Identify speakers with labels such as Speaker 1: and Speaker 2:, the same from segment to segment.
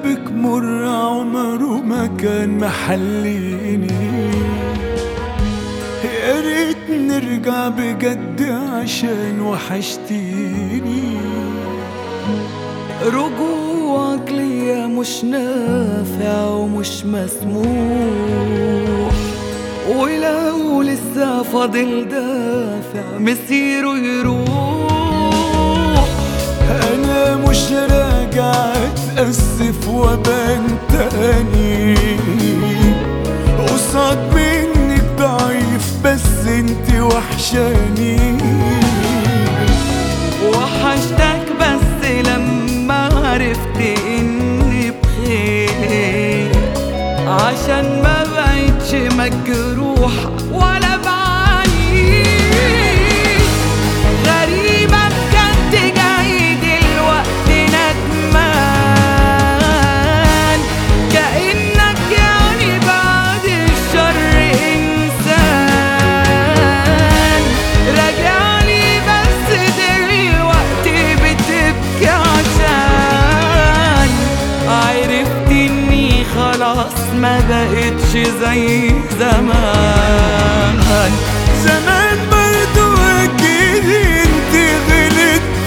Speaker 1: بابك مر عمره ما كان محليني يا ريت نرجع بجد عشان وحشتيني
Speaker 2: رجوعك ليا مش نافع ومش مسموح ولو لسه فاضل دافع مسيره يروح
Speaker 1: انا مش راجع اتأسف وابان تاني قصاد منك ضعيف بس انت وحشاني
Speaker 2: وحشتك بس لما عرفت اني بخير عشان ما بقتش مجروح ولا بعاني غريبة بجد جاي دلوقتي ندمان كأنك يعني بعد الشر إنسان راجعلي بس دلوقتي بتبكي عشان عرفت إني خلاص ما بقتش زي زمان
Speaker 1: زمان برضو اكيد انت غلطت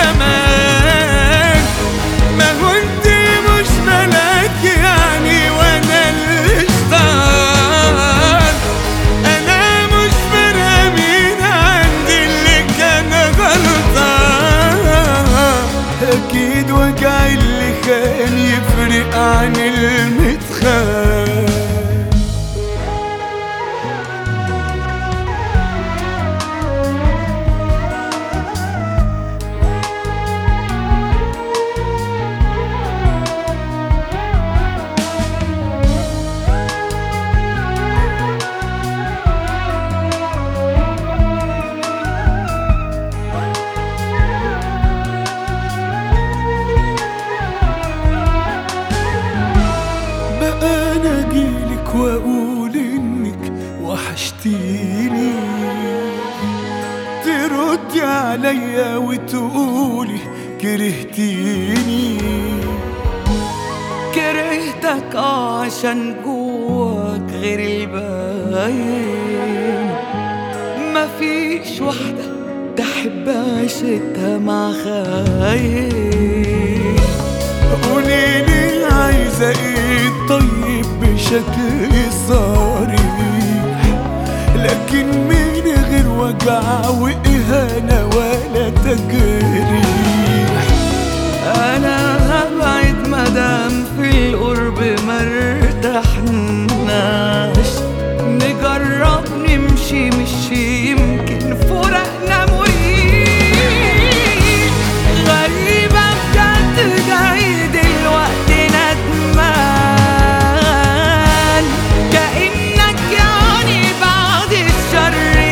Speaker 1: كمان ما كنت مش ملاك يعني وانا اللي اشتغل انا مش فارقه مين عندي اللي كان غلطان اكيد وجع اللي كان يفرق عن المتخان بقى انا اجيلك واقول انك وحشتيني تردي عليا وتقولي كرهتيني
Speaker 2: كرهتك آه عشان جواك غير الباين مفيش واحدة تحب عيشتها مع خاين
Speaker 1: قوليلي عايزة ايه طيب بشكل صريح لكن من غير وجع وإهانة ولا تجريح
Speaker 2: انا هبعد مدام في القرب مرتحناش نجرب نمشي مش يمكن فرقنا مريح غريبة بجد جاي دلوقتي ندمان كأنك يعني بعد الشر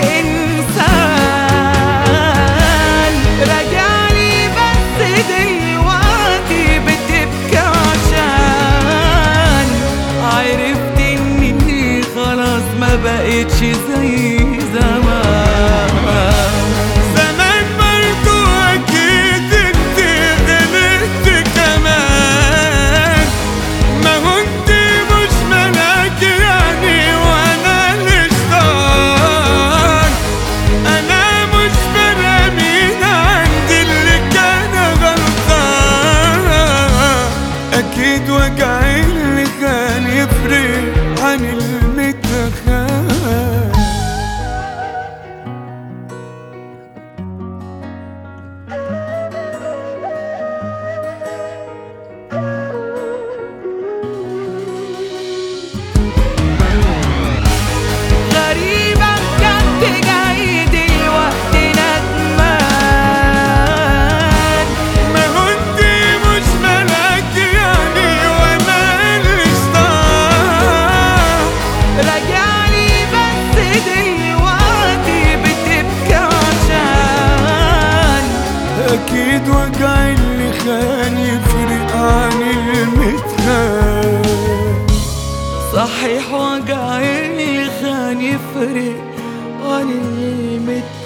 Speaker 2: إنسان راجعلي بس دلوقتي بتبكي عشان عرفت إني خلاص ما بقتش زي زمان
Speaker 1: زمان برضو أكيد انت غلطت كمان ما كنت مش ملاك يعني وانا اللي اشتغل انا مش فارقة مين عندي اللي كان غلطان اكيد وجع اللي كان يفرق عن المتخان
Speaker 2: غريبة بجد جاي دلوقتي ندمان
Speaker 1: ما كنت مش ملاك يعني وانا اللي اشتغل
Speaker 2: راجعلي بس دلوقتي بتبكي عشان
Speaker 1: اكيد وجع اللي خان يفرق عن المتخان
Speaker 2: صحيح وجع اللي خان يفرق عن المتخان